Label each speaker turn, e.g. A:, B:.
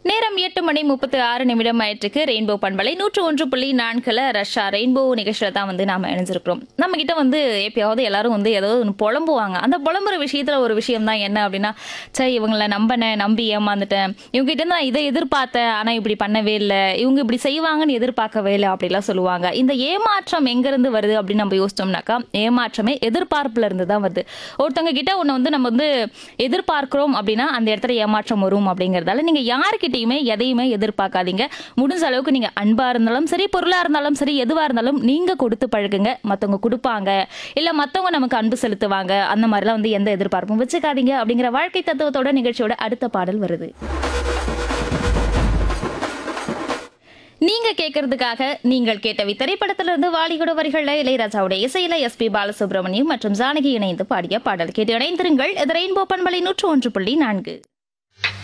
A: நேரம் எட்டு மணி முப்பத்து ஆறு நிமிடம் ஆயிட்டுருக்கு ரெயின்போ பண்பலை நூற்று ஒன்று புள்ளி நான்கில் ரஷ்யா ரெயின்போ நிகழ்ச்சியில் தான் வந்து நாம இணைஞ்சிருக்கிறோம் நம்ம கிட்ட வந்து எப்பயாவது எல்லாரும் வந்து ஏதோ ஒன்று புலம்புவாங்க அந்த புலம்புற விஷயத்துல ஒரு விஷயம் தான் என்ன அப்படின்னா சே இவங்கள நம்பினேன் நம்பி ஏமாந்துட்டேன் இவங்க கிட்ட நான் இதை எதிர்பார்த்தேன் ஆனா இப்படி பண்ணவே இல்லை இவங்க இப்படி செய்வாங்கன்னு எதிர்பார்க்கவே இல்லை அப்படிலாம் சொல்லுவாங்க இந்த ஏமாற்றம் எங்கிருந்து வருது அப்படின்னு நம்ம யோசிச்சோம்னாக்கா ஏமாற்றமே எதிர்பார்ப்புல இருந்து தான் வருது ஒருத்தவங்க கிட்ட ஒன்று வந்து நம்ம வந்து எதிர்பார்க்கிறோம் அப்படின்னா அந்த இடத்துல ஏமாற்றம் வரும் அப்படிங்கறதால நீங்க யாருக்கிட்டையுமே எதையுமே எதிர்பார்க்காதீங்க முடிஞ்ச அளவுக்கு நீங்க அன்பா இருந்தாலும் சரி பொருளா இருந்தாலும் சரி எதுவா இருந்தாலும் நீங்க கொடுத்து பழகுங்க மத்தவங்க கொடுப்பாங்க இல்ல மத்தவங்க நமக்கு அன்பு செலுத்துவாங்க அந்த மாதிரிலாம் வந்து எந்த எதிர்பார்ப்பும் வச்சுக்காதீங்க அப்படிங்கிற வாழ்க்கை தத்துவத்தோட நிகழ்ச்சியோட அடுத்த பாடல் வருது நீங்க கேட்கறதுக்காக நீங்கள் கேட்டவை திரைப்படத்திலிருந்து வாலிகுட வரிகள்ல இளையராஜாவுடைய இசையில எஸ் பி பாலசுப்ரமணியம் மற்றும் ஜானகி இணைந்து பாடிய பாடல் கேட்டு இணைந்திருங்கள் இது ரெயின்போ பண்பலை நூற்று ஒன்று புள்ளி நான்கு